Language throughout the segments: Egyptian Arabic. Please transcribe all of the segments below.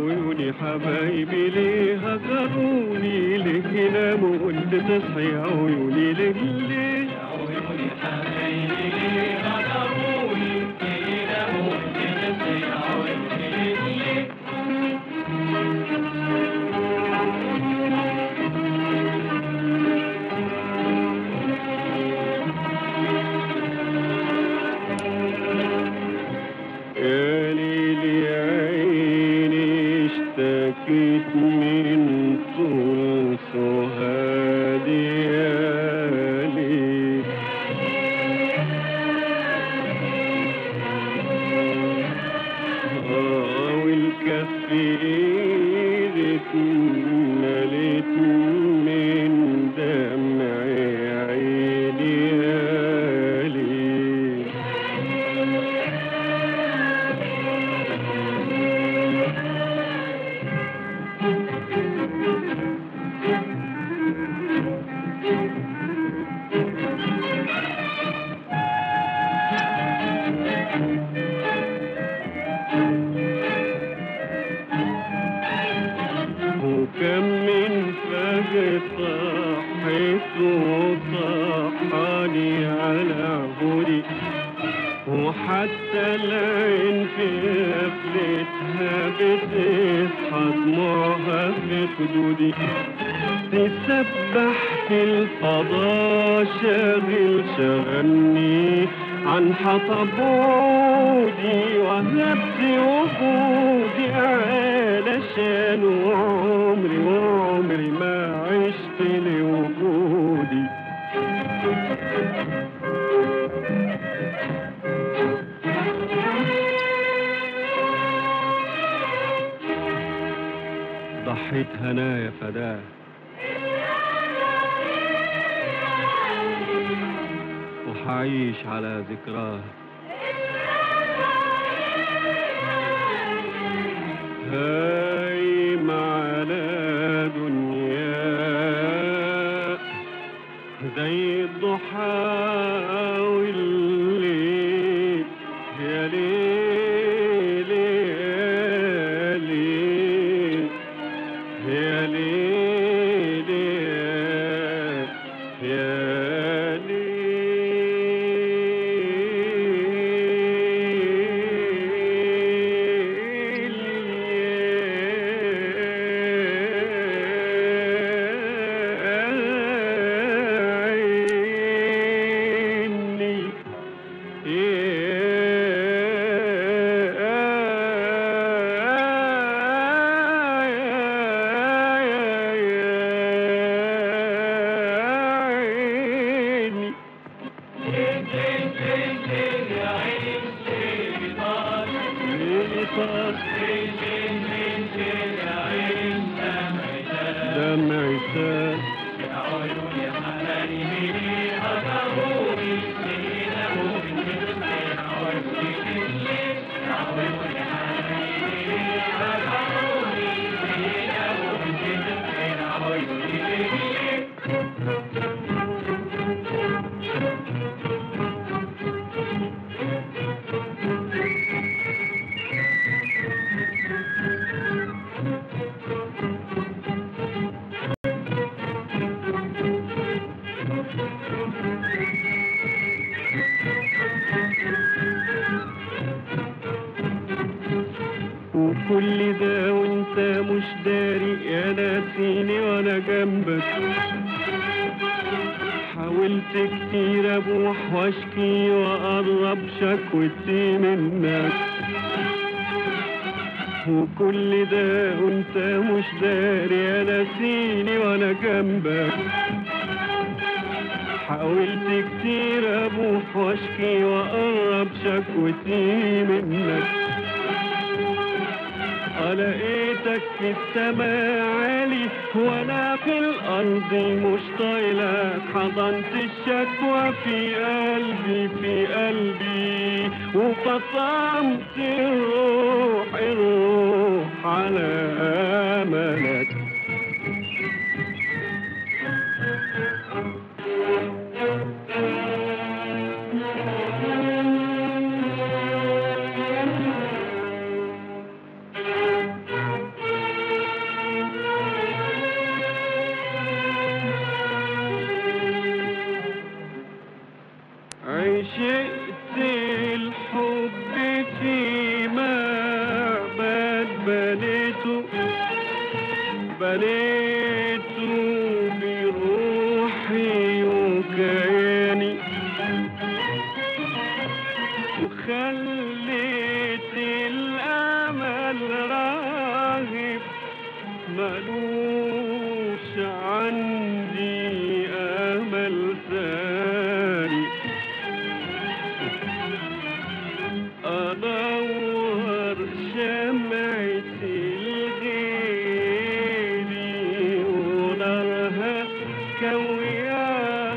عيوني حبايبي ليه هجروني ليه ناموا وانت تصحي يا عيوني ليه ليه عيوني حبايبي ليه غدروني ليه ناموا وانت تصحي يا عيوني ليه يا ليل يا عيني اشتكيت من طول سهادي يا ليل آه والكف ايدك مليت من دمع عيني يا ليل وكم من فجر صحيت وصحاني على هدي وحتى العين في قفلتها بتصحى دموعها في خدودي تسبح في الفضاء شاغل شغلني عن حطب عودي وهبت وجودي علشان عمري وعمري ما عشت لوجودي ضحيت هنايا فداه وحعيش على ذكراه هايم على دنيا زي الضحى والليل يا ليل يا ليل يا ليل يا ليل عيني عيني دمع سال وكل ده وانت مش داري يا ناسيني وانا جنبك حاولت كتير ابوح واشكي واقرب شكوتي منك وكل ده وانت مش داري يا ناسيني وانا جنبك حاولت كتير ابوح واشكي واقرب شكوتي منك لقيتك في السماء عالي وانا في الارض مش طايلك حضنت الشكوى في قلبي في قلبي وقطعت الروح الروح على املك بنيته بروحي وكياني وخليت الأمل راغب ملوش عندي أمل ثاني أدور شمعة الغيري ونارها كوية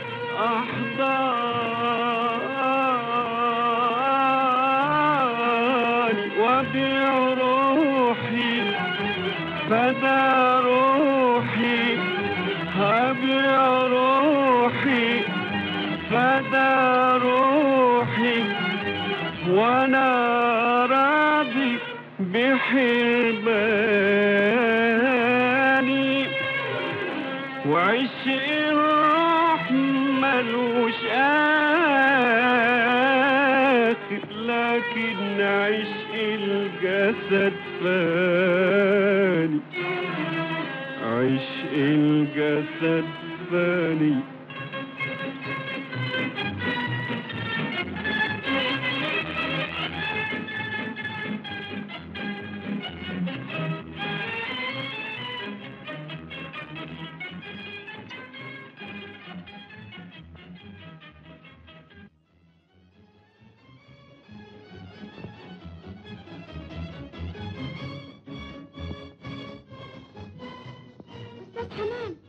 أحضاني وأبيع روحي فدا روحي هبيع روحي فدا روحي وانا راضي بحرماني وعش الروح ملوش آخر لكن عشق الجسد فاني عشق الجسد فاني أستاذ حنان